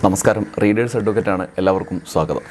നമസ്കാരം readers advocate ആണ് എല്ലാവർക്കും സ്വാഗതം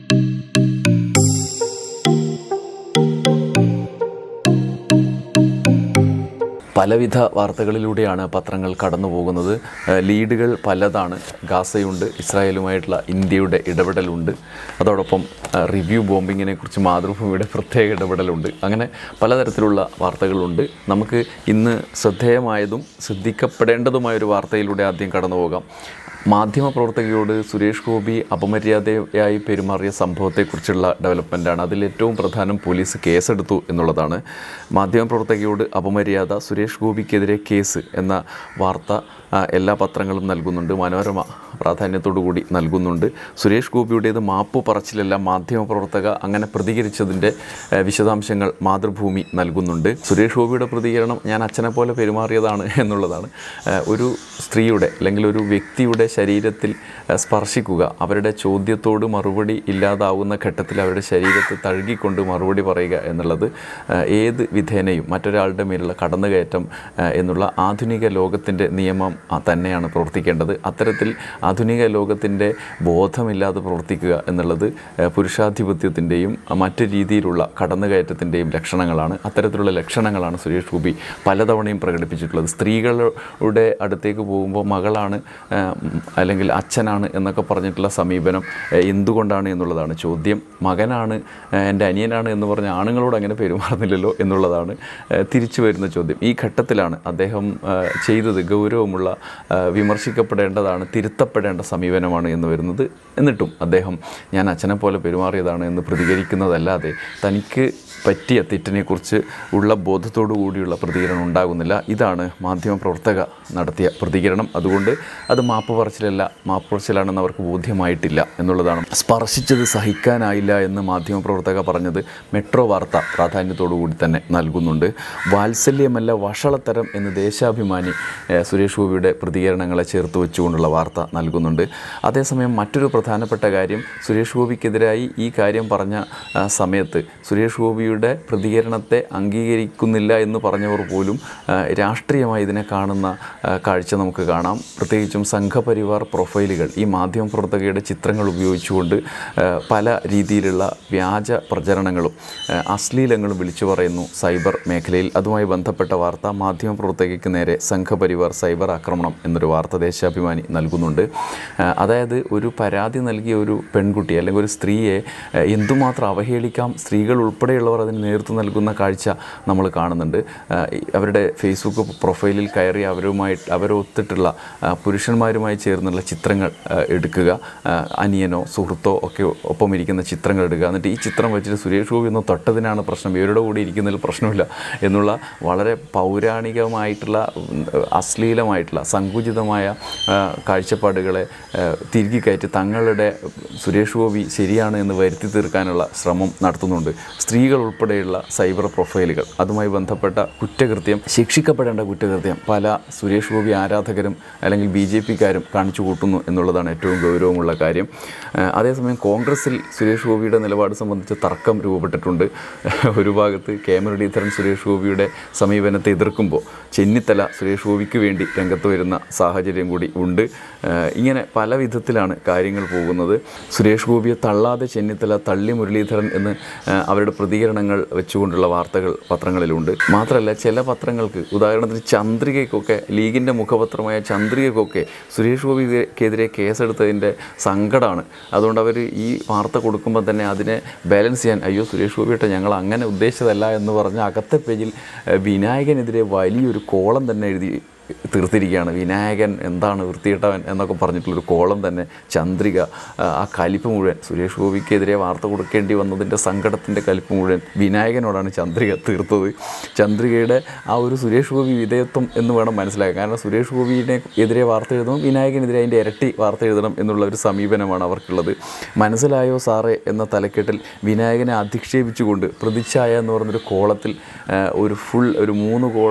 പലവിധ വാർത്തകളിലൂടെയാണ് പത്രങ്ങൾ കടന്നു പോകുന്നത് ഏഹ് ലീഡുകൾ പലതാണ് ഗാസയുണ്ട് ഇസ്രായേലുമായിട്ടുള്ള ഇന്ത്യയുടെ ഇടപെടലുണ്ട് അതോടൊപ്പം ഏഹ് റിവ്യൂ ബോംബിങ്ങിനെ കുറിച്ച് മാതൃഭൂമിയുടെ പ്രത്യേക ഇടപെടലുണ്ട് അങ്ങനെ പലതരത്തിലുള്ള വാർത്തകളുണ്ട് നമുക്ക് ഇന്ന് ശ്രദ്ധേയമായതും ശ്രദ്ധിക്കപ്പെടേണ്ടതുമായ ഒരു വാർത്തയിലൂടെ ആദ്യം കടന്നു പോകാം മാധ്യമപ്രവർത്തകയോട് സുരേഷ് ഗോപി അപമര്യാദയായി പെരുമാറിയ സംഭവത്തെക്കുറിച്ചുള്ള ഡെവലപ്മെൻറ്റാണ് അതിൽ ഏറ്റവും പ്രധാനം പോലീസ് കേസെടുത്തു എന്നുള്ളതാണ് മാധ്യമപ്രവർത്തകയോട് അപമര്യാദ സുരേഷ് ഗോപിക്കെതിരെ കേസ് എന്ന വാർത്ത ആ, എല്ലാ പത്രങ്ങളും നൽകുന്നുണ്ട് മനോരമ പ്രാധാന്യത്തോടു കൂടി നൽകുന്നുണ്ട് സുരേഷ് ഗോപിയുടേത് മാപ്പ് പറച്ചിലല്ല മാധ്യമപ്രവർത്തക അങ്ങനെ പ്രതികരിച്ചതിൻ്റെ ആ, വിശദാംശങ്ങൾ മാതൃഭൂമി നൽകുന്നുണ്ട് സുരേഷ് ഗോപിയുടെ പ്രതികരണം ഞാൻ അച്ഛനെ പോലെ പെരുമാറിയതാണ് എന്നുള്ളതാണ് ആ, ഒരു സ്ത്രീയുടെ അല്ലെങ്കിൽ ഒരു വ്യക്തിയുടെ ശരീരത്തിൽ ആ, സ്പർശിക്കുക അവരുടെ ചോദ്യത്തോട് മറുപടി ഇല്ലാതാവുന്ന ഘട്ടത്തിൽ അവരുടെ ശരീരത്തെ തഴുകിക്കൊണ്ട് മറുപടി പറയുക എന്നുള്ളത് ആ, ഏത് വിധേനയും മറ്റൊരാളുടെ മേലുള്ള കടന്നുകയറ്റം ആ, എന്നുള്ള ആധുനിക ലോകത്തിൻ്റെ നിയമം ആ, തന്നെയാണ് പ്രവർത്തിക്കേണ്ടത് അത്തരത്തിൽ ആധുനിക ലോകത്തിൻ്റെ ബോധമില്ലാതെ പ്രവർത്തിക്കുക എന്നുള്ളത് ആ, പുരുഷാധിപത്യത്തിൻ്റെയും മറ്റു രീതിയിലുള്ള കടന്നുകയറ്റത്തിൻ്റെയും ലക്ഷണങ്ങളാണ് അത്തരത്തിലുള്ള ലക്ഷണങ്ങളാണ് സുരേഷ് ഗോപി പലതവണയും പ്രകടിപ്പിച്ചിട്ടുള്ളത് സ്ത്രീകളുടെ അടുത്തേക്ക് പോകുമ്പോൾ മകളാണ് ആ, ഉം, അല്ലെങ്കിൽ അച്ഛനാണ് എന്നൊക്കെ പറഞ്ഞിട്ടുള്ള സമീപനം ആ, എന്തുകൊണ്ടാണ് എന്നുള്ളതാണ് ചോദ്യം മകനാണ് ആ, എൻ്റെ അനിയനാണ് എന്ന് പറഞ്ഞ ആണുങ്ങളോട് അങ്ങനെ പെരുമാറുന്നില്ലല്ലോ എന്നുള്ളതാണ് ആ, തിരിച്ചു വരുന്ന ചോദ്യം ഈ ഘട്ടത്തിലാണ് അദ്ദേഹം ആ, ചെയ്തത് ഗൗരവമുള്ള ആ, വിമർശിക്കപ്പെടേണ്ടതാണ് തിരുത്തപ്പെടേണ്ട സമീപനമാണ് എന്ന് വരുന്നത് എന്നിട്ടും അദ്ദേഹം ഞാൻ അച്ഛനെ പോലെ പെരുമാറിയതാണ് എന്ന് പ്രതികരിക്കുന്നതല്ലാതെ തനിക്ക് പറ്റിയ തെറ്റിനെക്കുറിച്ച് ഉള്ള ബോധത്തോടു കൂടിയുള്ള പ്രതികരണം ഉണ്ടാകുന്നില്ല ഇതാണ് മാധ്യമപ്രവർത്തക നടത്തിയ പ്രതികരണം അതുകൊണ്ട് അത് മാപ്പ് പറച്ചിലല്ല മാപ്പ് പറച്ചിലാണെന്ന് അവർക്ക് ബോധ്യമായിട്ടില്ല എന്നുള്ളതാണ് സ്പർശിച്ചത് സഹിക്കാനായില്ല എന്ന് മാധ്യമപ്രവർത്തക പറഞ്ഞത് മെട്രോ വാർത്ത പ്രാധാന്യത്തോടു കൂടി തന്നെ നൽകുന്നുണ്ട് വാത്സല്യമല്ല വഷളത്തരം എന്ന് ദേശാഭിമാനി ഏഹ്, സുരേഷ് ഗോപിയുടെ പ്രതികരണങ്ങളെ ചേർത്ത് വെച്ചുകൊണ്ടുള്ള വാർത്ത നൽകുന്നുണ്ട് അതേസമയം മറ്റൊരു പ്രധാനപ്പെട്ട കാര്യം സുരേഷ് ഗോപിക്കെതിരായി ഈ കാര്യം പറഞ്ഞ ആ, സമയത്ത് സുരേഷ് ഗോപിയുടെ പ്രതികരണത്തെ അംഗീകരിക്കുന്നില്ല എന്ന് പറഞ്ഞവർ പോലും ആ, രാഷ്ട്രീയമായി ഇതിനെ കാണുന്ന ആ, കാഴ്ച നമുക്ക് കാണാം പ്രത്യേകിച്ചും സംഘപരിവാർ പ്രൊഫൈലുകൾ ഈ മാധ്യമപ്രവർത്തകയുടെ ചിത്രങ്ങൾ ഉപയോഗിച്ചുകൊണ്ട് ആ, പല രീതിയിലുള്ള വ്യാജ പ്രചരണങ്ങളും ആ, അശ്ലീലങ്ങളും വിളിച്ചു പറയുന്നു സൈബർ മേഖലയിൽ അതുമായി ബന്ധപ്പെട്ട വാർത്ത മാധ്യമപ്രവർത്തകയ്ക്ക് നേരെ സംഘപരിവാർ സൈബർ ആക്രമണം എന്നൊരു വാർത്ത ദേശാഭിമാനി നൽകുന്നുണ്ട് ആ, അതായത് ഒരു പരാതി നൽകിയ ഒരു പെൺകുട്ടി അല്ലെങ്കിൽ ഒരു സ്ത്രീയെ ആ, എന്തുമാത്രം അവഹേളിക്കാം സ്ത്രീകൾ ഉൾപ്പെടെയുള്ളവർ അതിന് നേതൃത്വം നൽകുന്ന കാഴ്ച നമ്മൾ കാണുന്നുണ്ട് ആ, ഈ അവരുടെ ഫേസ്ബുക്ക് പ്രൊഫൈലിൽ കയറി അവരുമായി അവരൊത്തിട്ടുള്ള ആ, പുരുഷന്മാരുമായി ചേർന്നുള്ള ചിത്രങ്ങൾ ആ, എടുക്കുക ആ, അനിയനോ സുഹൃത്തോ ഒക്കെ ഒപ്പം ഇരിക്കുന്ന ചിത്രങ്ങൾ എടുക്കുക എന്നിട്ട് ഈ ചിത്രം വെച്ചിട്ട് സുരേഷ് ഗോപി ഒന്ന് തൊട്ടതിനാണ് പ്രശ്നം ഇവരുടെ കൂടെ ഇരിക്കുന്നതിൽ പ്രശ്നമില്ല എന്നുള്ള വളരെ പൗരാണികമായിട്ടുള്ള ഉം, അശ്ലീലമായിട്ടുള്ള സങ്കുചിതമായ ആ, കാഴ്ചപ്പാടുകളെ ആ, തിരികെ കയറ്റി തങ്ങളുടെ സുരേഷ് ഗോപി ശരിയാണ് എന്ന് വരുത്തി തീർക്കാനുള്ള ശ്രമം നടത്തുന്നുണ്ട് സ്ത്രീകൾ ഉൾപ്പെടെയുള്ള സൈബർ പ്രൊഫൈലുകൾ അതുമായി ബന്ധപ്പെട്ട കുറ്റകൃത്യം ശിക്ഷിക്കപ്പെടേണ്ട കുറ്റകൃത്യം പല സുരേഷ് ഗോപി ആരാധകരും അല്ലെങ്കിൽ ബി ജെ പിക്കാരും കാണിച്ചു കൂട്ടുന്നു എന്നുള്ളതാണ് ഏറ്റവും ഗൗരവമുള്ള കാര്യം ആ, അതേസമയം കോൺഗ്രസിൽ സുരേഷ് ഗോപിയുടെ നിലപാട് സംബന്ധിച്ച് തർക്കം രൂപപ്പെട്ടിട്ടുണ്ട് ഒരു ഭാഗത്ത് കെ മുരളീധരൻ സുരേഷ് ഗോപിയുടെ സമീപനത്തെ എതിർക്കുമ്പോൾ ചെന്നിത്തല സുരേഷ് ഗോപിക്ക് വേണ്ടി രംഗത്ത് വരുന്ന സാഹചര്യം കൂടി ഉണ്ട് ആ, ഇങ്ങനെ പല വിധത്തിലാണ് കാര്യങ്ങൾ പോകുന്നത് സുരേഷ് ഗോപിയെ തള്ളാതെ ചെന്നിത്തല തള്ളി മുരളീധരൻ എന്ന് ആ, അവരുടെ പ്രതികരണങ്ങൾ വെച്ചുകൊണ്ടുള്ള വാർത്തകൾ പത്രങ്ങളിലുണ്ട് മാത്രമല്ല ചില പത്രങ്ങൾക്ക് ഉദാഹരണത്തിന് ചന്ദ്രികയ്ക്കൊക്കെ ലീഗിൻ്റെ മുഖപത്രമായ ചന്ദ്രികയ്ക്കൊക്കെ സുരേഷ് ഗോപിക്കെതിരെ കേസെടുത്തതിൻ്റെ സങ്കടമാണ് അതുകൊണ്ട് അവർ ഈ വാർത്ത കൊടുക്കുമ്പോൾ തന്നെ അതിനെ ബാലൻസ് ചെയ്യാൻ അയ്യോ സുരേഷ് ഗോപിയുടെ ഞങ്ങൾ അങ്ങനെ ഉദ്ദേശിച്ചതല്ല എന്ന് പറഞ്ഞ് അകത്തെ പേജിൽ ഏഹ്, വിനായകനെതിരെ വലിയൊരു കോളം തന്നെ എഴുതി തീർത്തിരിക്കുകയാണ് വിനായകൻ എന്താണ് വൃത്തിയിട്ടവൻ എന്നൊക്കെ പറഞ്ഞിട്ടുള്ളൊരു കോളം തന്നെ ചന്ദ്രിക ആ, ആ കലിപ്പ് മുഴുവൻ സുരേഷ് ഗോപിക്കെതിരെ വാർത്ത കൊടുക്കേണ്ടി വന്നതിൻ്റെ സങ്കടത്തിൻ്റെ കലിപ്പ് മുഴുവൻ വിനായകനോടാണ് ചന്ദ്രിക തീർത്തത് ചന്ദ്രികയുടെ ആ ഒരു സുരേഷ് ഗോപി വിധേയത്വം എന്ന് വേണം മനസ്സിലാക്കാൻ കാരണം സുരേഷ് ഗോപിനെ എതിരെ വാർത്ത എഴുതണം വിനായകനെതിരെ അതിൻ്റെ ഇരട്ടി വാർത്ത എഴുതണം എന്നുള്ള ഒരു സമീപനമാണ് അവർക്കുള്ളത് മനസ്സിലായോ സാറേ എന്ന തലക്കെട്ടിൽ വിനായകനെ അധിക്ഷേപിച്ചുകൊണ്ട് പ്രതിച്ഛായ എന്ന് പറഞ്ഞൊരു കോളത്തിൽ ആ, ഒരു ഫുൾ ഒരു മൂന്ന് കോളം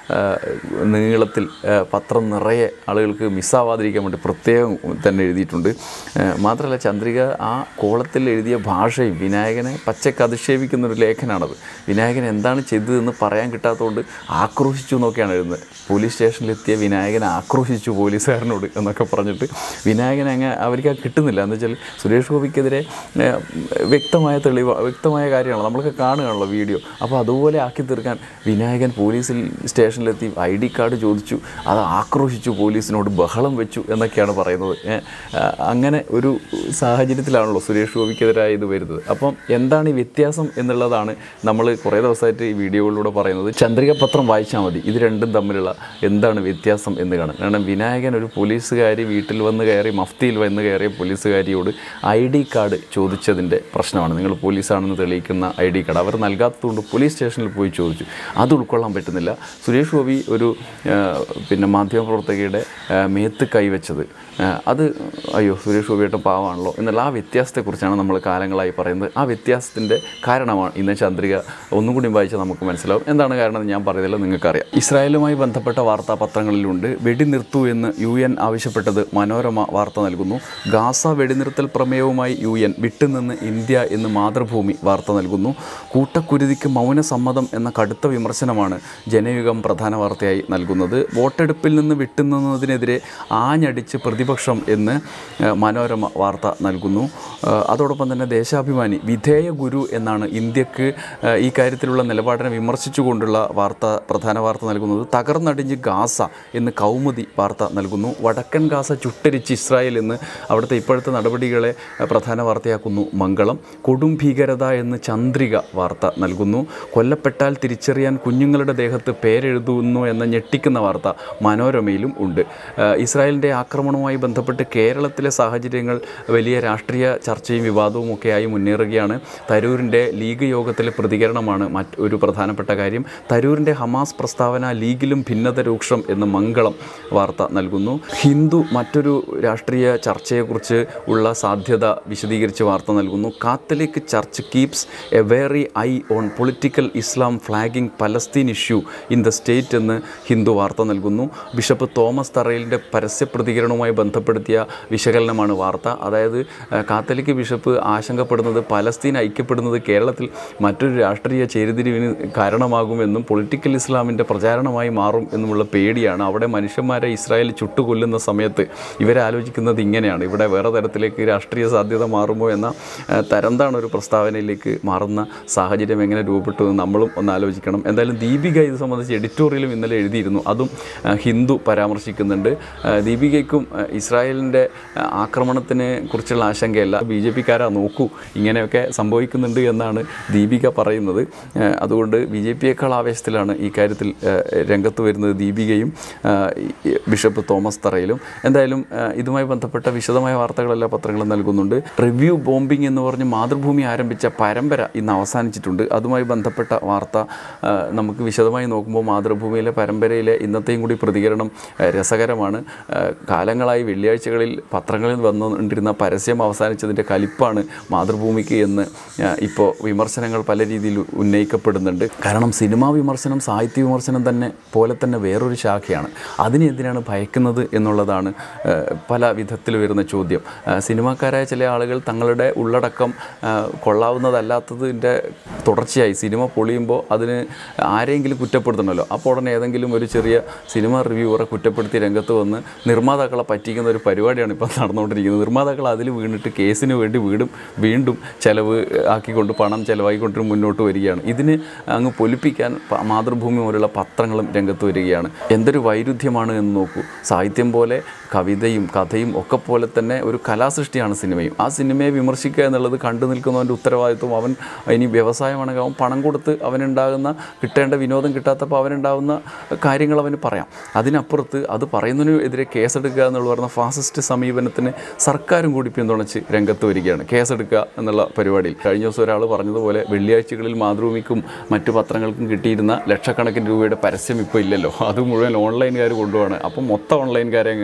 ആ, നീളത്തിൽ ആ, പത്രം നിറയെ ആളുകൾക്ക് മിസ്സാവാതിരിക്കാൻ വേണ്ടി പ്രത്യേകം തന്നെ എഴുതിയിട്ടുണ്ട് ആ, മാത്രമല്ല ചന്ദ്രിക ആ കോളത്തിൽ എഴുതിയ ഭാഷയും വിനായകനെ പച്ചക്ക് അധിക്ഷേപിക്കുന്ന ഒരു ലേഖനാണത് വിനായകൻ എന്താണ് ചെയ്തതെന്ന് പറയാൻ കിട്ടാത്തതുകൊണ്ട് ആക്രോശിച്ചു എന്നൊക്കെയാണ് എഴുതുന്നത് പോലീസ് സ്റ്റേഷനിലെത്തിയ വിനായകനെ ആക്രോശിച്ചു പോലീസുകാരനോട് എന്നൊക്കെ പറഞ്ഞിട്ട് വിനായകനെ അങ്ങ് അവർക്ക് അത് കിട്ടുന്നില്ല എന്ന് വെച്ചാൽ സുരേഷ് ഗോപിക്കെതിരെ ഏ, വ്യക്തമായ തെളിവ് വ്യക്തമായ കാര്യമാണ് നമ്മളൊക്കെ കാണുകയാണല്ലോ വീഡിയോ അപ്പോൾ അതുപോലെ ആക്കി തീർക്കാൻ വിനായകൻ പോലീസിൽ സ്റ്റേഷനിലെത്തി ഐ ഡി കാർഡ് ചോദിച്ചു അത് ആക്രോശിച്ചു പോലീസിനോട് ബഹളം വെച്ചു എന്നൊക്കെയാണ് പറയുന്നത് ഏ, ആ, അങ്ങനെ ഒരു സാഹചര്യത്തിലാണല്ലോ സുരേഷ് ഗോപിക്കെതിരായ ഇത് വരുന്നത് അപ്പം എന്താണ് ഈ വ്യത്യാസം എന്നുള്ളതാണ് നമ്മൾ കുറേ ദിവസമായിട്ട് ഈ വീഡിയോകളിലൂടെ പറയുന്നത് ചന്ദ്രിക പത്രം വായിച്ചാൽ മതി ഇത് രണ്ടും തമ്മിലുള്ള എന്താണ് വ്യത്യാസം എന്ന് കാണാം കാരണം വിനായകൻ ഒരു പോലീസുകാരി വീട്ടിൽ വന്ന് കയറി മഫ്തിയിൽ വന്ന് കയറിയ പോലീസുകാരിയോട് ഐ ഡി കാർഡ് ചോദിച്ചതിൻ്റെ പ്രശ്നമാണ് നിങ്ങൾ പോലീസാണെന്ന് തെളിയിക്കുന്ന ഐ ഡി കാർഡ് അവർ നൽകാത്തതുകൊണ്ട് പോലീസ് സ്റ്റേഷനിൽ പോയി ചോദിച്ചു അത് ഉൾക്കൊള്ളാൻ പറ്റുന്നില്ല സുരേഷ് ഗോപി ഒരു ആ, പിന്നെ മാധ്യമപ്രവർത്തകയുടെ ആ, മേത്ത് കൈവച്ചത് ആ, അത് അയ്യോ സുരേഷ് ഗോപിയേട്ടൻ പാവമാണല്ലോ എന്നുള്ള ആ വ്യത്യാസത്തെക്കുറിച്ചാണ് നമ്മൾ കാലങ്ങളായി പറയുന്നത് ആ വ്യത്യാസത്തിൻ്റെ കാരണമാണ് ഇന്ന് ചന്ദ്രിക ഒന്നും കൂടി വായിച്ചാൽ നമുക്ക് മനസ്സിലാവും എന്താണ് കാരണം എന്ന് ഞാൻ പറയുന്നില്ല നിങ്ങൾക്കറിയാം ഇസ്രായേലുമായി ബന്ധപ്പെട്ട വാർത്താ പത്രങ്ങളിലുണ്ട് വെടിനിർത്തൂ എന്ന് യു എൻ ആവശ്യപ്പെട്ടത് മനോരമ വാർത്ത നൽകുന്നു ഗാസ വെടിനിർത്തൽ പ്രമേയവുമായി യു എൻ വിട്ടുനിന്ന് ഇന്ത്യ എന്ന് മാതൃഭൂമി വാർത്ത നൽകുന്നു കൂട്ടക്കുരുതിക്ക് മൗനസമ്മതം എന്ന കടുത്ത വിമർശനമാണ് ജനയുഗം പ്രധാന വാർത്തയായി നൽകുന്നത് വോട്ടെടുപ്പിൽ നിന്ന് വിട്ടുനിന്നതിനെതിരെ ആഞ്ഞടിച്ച് പ്രതിപക്ഷം എന്ന് ഏഹ്, മനോരമ വാർത്ത നൽകുന്നു ഏഹ്, അതോടൊപ്പം തന്നെ ദേശാഭിമാനി വിധേയ ഗുരു എന്നാണ് ഇന്ത്യക്ക് ഏഹ്, ഈ കാര്യത്തിലുള്ള നിലപാടിനെ വിമർശിച്ചുകൊണ്ടുള്ള വാർത്ത പ്രധാന വാർത്ത നൽകുന്നത് തകർന്നടിഞ്ഞ് ഗാസ എന്ന് കൗമുദി വാർത്ത നൽകുന്നു വടക്കൻ ഗാസ ചുട്ടരിച്ച് ഇസ്രായേൽ എന്ന് അവിടുത്തെ ഇപ്പോഴത്തെ നടപടികളെ ഏഹ്, പ്രധാന വാർത്തയാക്കുന്നു മംഗളം കൊടും ഭീകരത എന്ന് ചന്ദ്രിക വാർത്ത നൽകുന്നു കൊല്ലപ്പെട്ടാൽ തിരിച്ചറിയാൻ കുഞ്ഞുങ്ങളുടെ ദേഹത്ത് പേരെഴുതുന്നു എന്ന ഞെട്ടിക്കുന്ന വാർത്ത മനോരമയിലും ഉണ്ട് ഏഹ്, ഇസ്രായേലിൻ്റെ ആക്രമണവുമായി ബന്ധപ്പെട്ട് കേരളത്തിലെ സാഹചര്യങ്ങൾ വലിയ രാഷ്ട്രീയ ചർച്ചയും വിവാദവും ഒക്കെയായി മുന്നേറുകയാണ് തരൂരിൻ്റെ ലീഗ് യോഗത്തിലെ പ്രതികരണമാണ് മറ്റ് ഒരു പ്രധാനപ്പെട്ട കാര്യം തരൂരിൻ്റെ ഹമാസ് പ്രസ്താവന ലീഗിലും ഭിന്നത രൂക്ഷം എന്ന് മംഗളം വാർത്ത നൽകുന്നു ഹിന്ദു മറ്റൊരു രാഷ്ട്രീയ ചർച്ചയെക്കുറിച്ച് ഉള്ള സാധ്യത വിശദീകരിച്ച് വാർത്ത നൽകുന്നു Catholic church keeps a wary eye on political Islam flagging Palestine issue in the state എന്ന് ഹിന്ദു വാർത്ത നൽകുന്നു ബിഷപ്പ് തോമസ് തറയിലിൻ്റെ പരസ്യ പ്രതികരണവുമായി ബന്ധപ്പെടുത്തിയ വിശകലനമാണ് വാർത്ത അതായത് ഏഹ്, കാത്തലിക് ബിഷപ്പ് ആശങ്കപ്പെടുന്നത് പലസ്തീൻ ഐക്യപ്പെടുന്നത് കേരളത്തിൽ മറ്റൊരു രാഷ്ട്രീയ ചേരിതിരിവിന് കാരണമാകുമെന്നും പൊളിറ്റിക്കൽ ഇസ്ലാമിൻ്റെ പ്രചാരണമായി മാറും എന്നുമുള്ള പേടിയാണ് അവിടെ മനുഷ്യന്മാരെ ഇസ്രായേൽ ചുട്ടുകൊല്ലുന്ന സമയത്ത് ഇവരെ ആലോചിക്കുന്നത് ഇങ്ങനെയാണ് ഇവിടെ വേറെ തരത്തിലേക്ക് രാഷ്ട്രീയ സാധ്യത മാറുമോ എന്ന ഏഹ്, തരംതാണ് ഒരു പ്രസ്താവനയിലേക്ക് മാറുന്ന സാഹചര്യം എങ്ങനെ രൂപപ്പെട്ടു എന്ന് നമ്മളും ഒന്ന് ആലോചിക്കണം എന്തായാലും ദീപിക ഇത് സംബന്ധിച്ച് എഡിറ്റോറിയലും ഇന്നലെ എഴുതിയിരുന്നു അതും ഏഹ്, ഹിന്ദു പരാമർശിക്കുന്നുണ്ട് ഏഹ്, ദീപികയ്ക്കും ഏഹ്, ഇസ്രായേലിൻ്റെ ഏഹ്, ആക്രമണത്തിനെ കുറിച്ചുള്ള ആശങ്കയല്ല ബി ജെ പിക്കാരാ നോക്കൂ ഇങ്ങനെയൊക്കെ സംഭവിക്കുന്നുണ്ട് എന്നാണ് ദീപിക പറയുന്നത് ഏഹ്, അതുകൊണ്ട് ബി ജെ പിയേക്കാൾ ആവേശത്തിലാണ് ഈ കാര്യത്തിൽ ഏഹ്, രംഗത്ത് വരുന്നത് ദീപികയും ഏഹ്, ഈ ബിഷപ്പ് തോമസ് തറയിലും എന്തായാലും ഏഹ്, ഇതുമായി ബന്ധപ്പെട്ട വിശദമായ വാർത്തകളെല്ലാം പത്രങ്ങളും നൽകുന്നുണ്ട് റിവ്യൂ ബോംബിംഗ് എന്ന് പറഞ്ഞ് മാതൃഭൂമി ആരംഭിച്ച പരമ്പര ഇന്ന് അവസാനിച്ചിട്ടുണ്ട് അതുമായി ബന്ധപ്പെട്ട വാർത്ത ഏഹ്, നമുക്ക് വിശദമായി നോക്കുമ്പോൾ മാതൃഭൂമിയിലെ പരമ്പരയിലെ ഇന്നത്തെയും കൂടി പ്രതികരണം ഏഹ്, രസകരമാണ് ഏഹ്, കാലങ്ങളായി വെള്ളിയാഴ്ചകളിൽ പത്രങ്ങളിൽ വന്നുകൊണ്ടിരുന്ന പരസ്യം അവസാനിച്ചതിൻ്റെ കലിപ്പാണ് മാതൃഭൂമിക്ക് എന്ന് ഏഹ്, ഇപ്പോൾ വിമർശനങ്ങൾ പല രീതിയിൽ ഉന്നയിക്കപ്പെടുന്നുണ്ട് കാരണം സിനിമാ വിമർശനം സാഹിത്യ വിമർശനം തന്നെ പോലെ തന്നെ വേറൊരു ശാഖയാണ് അതിനെ എന്തിനാണ് ഭയക്കുന്നത് എന്നുള്ളതാണ് ഏഹ്, പല വിധത്തിൽ വരുന്ന ചോദ്യം ഏഹ്, സിനിമാക്കാരായ ചില ആളുകൾ തങ്ങളുടെ ഉള്ളടക്കം ഏഹ്, കൊള്ളാവുന്നതല്ലാത്തതിൻ്റെ തുടർച്ചയായി സിനിമ പൊളിയുമ്പോൾ അതിന് ആരെങ്കിലും കുറ്റപ്പെടുത്തണമല്ലോ അപ്പോൾ ഉടനെ ഏതെങ്കിലും ഒരു ചെറിയ സിനിമ റിവ്യൂവറെ കുറ്റപ്പെടുത്തി രംഗത്ത് വന്ന് നിർമ്മാതാക്കളെ പറ്റിക്കുന്ന ഒരു പരിപാടിയാണ് ഇപ്പോൾ നടന്നുകൊണ്ടിരിക്കുന്നത് നിർമ്മാതാക്കൾ അതിൽ വീണിട്ട് കേസിന് വേണ്ടി വീണ്ടും വീണ്ടും ചിലവ് ആക്കിക്കൊണ്ട് പണം ചിലവാക്കിക്കൊണ്ട് മുന്നോട്ട് വരികയാണ് ഇതിന് അങ്ങ് പൊലിപ്പിക്കാൻ പ- മാതൃഭൂമി പോലുള്ള പത്രങ്ങളും രംഗത്ത് വരികയാണ് എന്തൊരു വൈരുദ്ധ്യമാണ് എന്ന് നോക്കൂ സാഹിത്യം പോലെ കവിതയും കഥയും ഒക്കെ പോലെ തന്നെ ഒരു കലാസൃഷ്ടിയാണ് സിനിമയും ആ സിനിമയെ വിമർശിക്കുക എന്നുള്ളത് കണ്ടു നിൽക്കുന്നവൻ്റെ ഉത്തരവാദിത്വം അവൻ ഇനി വ്യവസായമാണെങ്കിൽ അവൻ പണം കൊടുത്ത് അവനുണ്ടാകുന്ന കിട്ടേണ്ട വിനോദം കിട്ടാത്തപ്പോൾ അവനുണ്ടാകുന്ന കാര്യങ്ങൾ അവന് പറയാം അതിനപ്പുറത്ത് അത് പറയുന്നതിന് എതിരെ കേസെടുക്കുക എന്നുള്ള പറഞ്ഞ ഫാസിസ്റ്റ് സമീപനത്തിന് സർക്കാരും കൂടി പിന്തുണച്ച് രംഗത്ത് വരികയാണ് കേസെടുക്കുക എന്നുള്ള പരിപാടിയിൽ കഴിഞ്ഞ ദിവസം ഒരാൾ പറഞ്ഞതുപോലെ വെള്ളിയാഴ്ചകളിൽ മാതൃഭൂമിക്കും മറ്റു പത്രങ്ങൾക്കും കിട്ടിയിരുന്ന ലക്ഷക്കണക്കിന് രൂപയുടെ പരസ്യം ഇപ്പോൾ ഇല്ലല്ലോ അത് മുഴുവൻ ഓൺലൈൻകാർ കൊണ്ടുപോവാണ് അപ്പം മൊത്തം ഓൺലൈൻകാരെ അങ്ങ്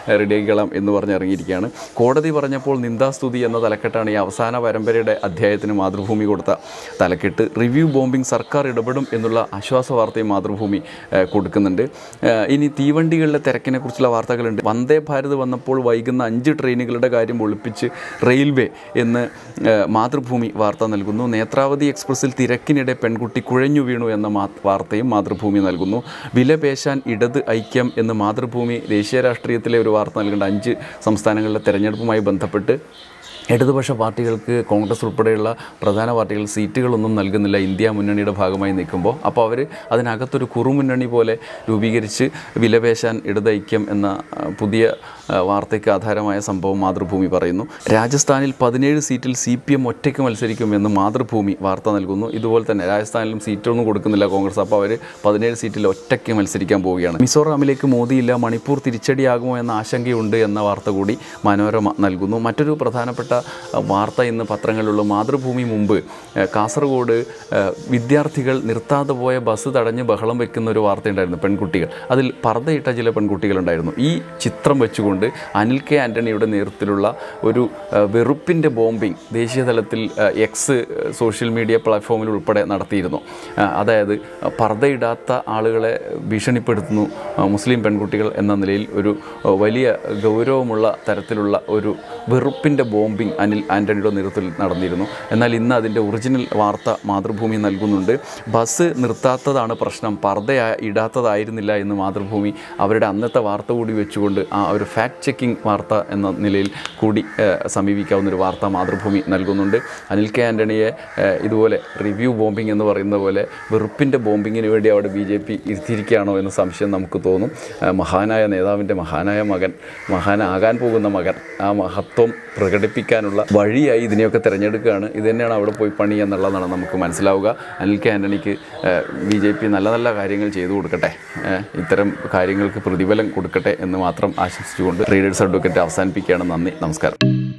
റെഡിയാക്കിക്കളാം എന്ന് പറഞ്ഞ് ഇറങ്ങിയിരിക്കുകയാണ് കോടതി പറഞ്ഞപ്പോൾ നിന്ദാസ്തുതി എന്ന തലക്കെട്ടാണ് ഈ അവസാന പരമ്പരയുടെ അധ്യായത്തിന് മാതൃഭൂമി കൊടുത്ത തലക്കെട്ട് റിവ്യൂ ബോംബിംഗ് സർക്കാർ ഇടപെടും എന്നുള്ള ആശ്വാസ വാർത്തയും മാതൃഭൂമി ഏഹ്, കൊടുക്കുന്നുണ്ട് ഏഹ്, ഇനി തീവണ്ടികളിലെ തിരക്കിനെ കുറിച്ചുള്ള വാർത്തകളുണ്ട് വന്ദേ ഭാരത് വന്നപ്പോൾ വൈകുന്ന അഞ്ച് ട്രെയിനുകളുടെ കാര്യം ഒളിപ്പിച്ച് റെയിൽവേ എന്ന് ഏഹ്, മാതൃഭൂമി വാർത്ത നൽകുന്നു നേത്രാവതി എക്സ്പ്രസിൽ തിരക്കിനിടെ പെൺകുട്ടി കുഴഞ്ഞു വീണു എന്ന മാ- വാർത്തയും മാതൃഭൂമി നൽകുന്നു വില പേശാൻ ഇടത് ഐക്യം എന്ന് മാതൃഭൂമി ദേശീയ രാഷ്ട്രീയത്തിലെ ഒരു വാർത്ത നൽകുന്നുണ്ട് അഞ്ച് സംസ്ഥാനങ്ങളിലെ തെരഞ്ഞെടുപ്പുമായി ബന്ധപ്പെട്ട് ഇടതുപക്ഷ പാർട്ടികൾക്ക് കോൺഗ്രസ് ഉൾപ്പെടെയുള്ള പ്രധാന പാർട്ടികൾ സീറ്റുകളൊന്നും നൽകുന്നില്ല ഇന്ത്യ മുന്നണിയുടെ ഭാഗമായി നിൽക്കുമ്പോൾ അപ്പോൾ അവർ അതിനകത്തൊരു കുറുമുന്നണി പോലെ രൂപീകരിച്ച് വിലപേശാൻ ഇടതൈക്യം എന്ന ആ, പുതിയ ആ, വാർത്തയ്ക്ക് ആധാരമായ സംഭവം മാതൃഭൂമി പറയുന്നു രാജസ്ഥാനിൽ പതിനേഴ് സീറ്റിൽ സി പി എം ഒറ്റയ്ക്ക് മത്സരിക്കുമെന്ന് മാതൃഭൂമി വാർത്ത നൽകുന്നു ഇതുപോലെ തന്നെ രാജസ്ഥാനിലും സീറ്റൊന്നും കൊടുക്കുന്നില്ല കോൺഗ്രസ് അപ്പോൾ അവർ പതിനേഴ് സീറ്റിൽ ഒറ്റയ്ക്ക് മത്സരിക്കാൻ പോവുകയാണ് മിസോറാമിലേക്ക് മോദിയില്ല മണിപ്പൂർ തിരിച്ചടിയാകുമോ എന്ന ആശങ്കയുണ്ട് എന്ന വാർത്ത കൂടി മനോരമ നൽകുന്നു മറ്റൊരു പ്രധാനപ്പെട്ട അഹ്, വാർത്ത ഇന്ന് പത്രങ്ങളിലുള്ള മാതൃഭൂമി മുമ്പ് അഹ്, കാസർഗോഡ് അഹ്, വിദ്യാർത്ഥികൾ നിർത്താതെ പോയ ബസ് തടഞ്ഞ് ബഹളം വെക്കുന്ന ഒരു വാർത്തയുണ്ടായിരുന്നു പെൺകുട്ടികൾ അതിൽ പർദ്ദയിട്ട ചില പെൺകുട്ടികളുണ്ടായിരുന്നു ഈ ചിത്രം വെച്ചുകൊണ്ട് അനിൽ കെ ആൻ്റണിയുടെ നേതൃത്വത്തിലുള്ള ഒരു അഹ്, വെറുപ്പിൻ്റെ ബോംബിംഗ് ദേശീയ തലത്തിൽ അഹ്, എക്സ് അഹ്, സോഷ്യൽ മീഡിയ പ്ലാറ്റ്ഫോമിൽ ഉൾപ്പെടെ നടത്തിയിരുന്നു അഹ്, അതായത് അഹ്, പർദ്ദയിടാത്ത ആളുകളെ ഭീഷണിപ്പെടുത്തുന്നു അഹ്, മുസ്ലിം പെൺകുട്ടികൾ എന്ന നിലയിൽ ഒരു അഹ്, വലിയ ഗൗരവമുള്ള തരത്തിലുള്ള ഒരു വെറുപ്പിൻ്റെ ബോംബിംഗ് അനിൽ ആൻ്റണിയുടെ നേതൃത്വത്തിൽ നടന്നിരുന്നു എന്നാൽ ഇന്ന് അതിൻ്റെ ഒറിജിനൽ വാർത്ത മാതൃഭൂമി നൽകുന്നുണ്ട് ബസ് നിർത്താത്തതാണ് പ്രശ്നം പർദ്ദ ഇടാത്തതായിരുന്നില്ല എന്ന് മാതൃഭൂമി അവരുടെ അന്നത്തെ വാർത്ത കൂടി വെച്ചുകൊണ്ട് ആ ഒരു ഫാക്ട് ചെക്കിംഗ് വാർത്ത എന്ന നിലയിൽ കൂടി ഏഹ്, സമീപിക്കാവുന്ന ഒരു വാർത്ത മാതൃഭൂമി നൽകുന്നുണ്ട് അനിൽ കെ ആൻ്റണിയെ ഏഹ്, ഇതുപോലെ റിവ്യൂ ബോംബിംഗ് എന്ന് പറയുന്ന പോലെ വെറുപ്പിൻ്റെ ബോംബിങ്ങിന് വേണ്ടി അവിടെ ബി ജെ പി ഇരുത്തിയിരിക്കുകയാണോ എന്ന സംശയം നമുക്ക് തോന്നും ഏഹ്, മഹാനായ നേതാവിൻ്റെ മഹാനായ മകൻ മഹാനാകാൻ പോകുന്ന മകൻ ആ മഹത്വം പ്രകടിപ്പിക്കാനുള്ള വഴിയായി ഇതിനെയൊക്കെ തിരഞ്ഞെടുക്കുകയാണ് ഇത് തന്നെയാണ് അവിടെ പോയി പണി എന്നുള്ളതാണ് നമുക്ക് മനസ്സിലാവുക അനിൽ കെ ആൻ്റണിക്ക് ബി ജെ പി നല്ല നല്ല കാര്യങ്ങൾ ചെയ്തു കൊടുക്കട്ടെ ഏഹ്, ഇത്തരം കാര്യങ്ങൾക്ക് പ്രതിഫലം കൊടുക്കട്ടെ എന്ന് മാത്രം ആശംസിച്ചുകൊണ്ട് റീഡേഴ്സ് അഡ്വക്കേറ്റ് അവസാനിപ്പിക്കുകയാണ് നന്ദി നമസ്കാരം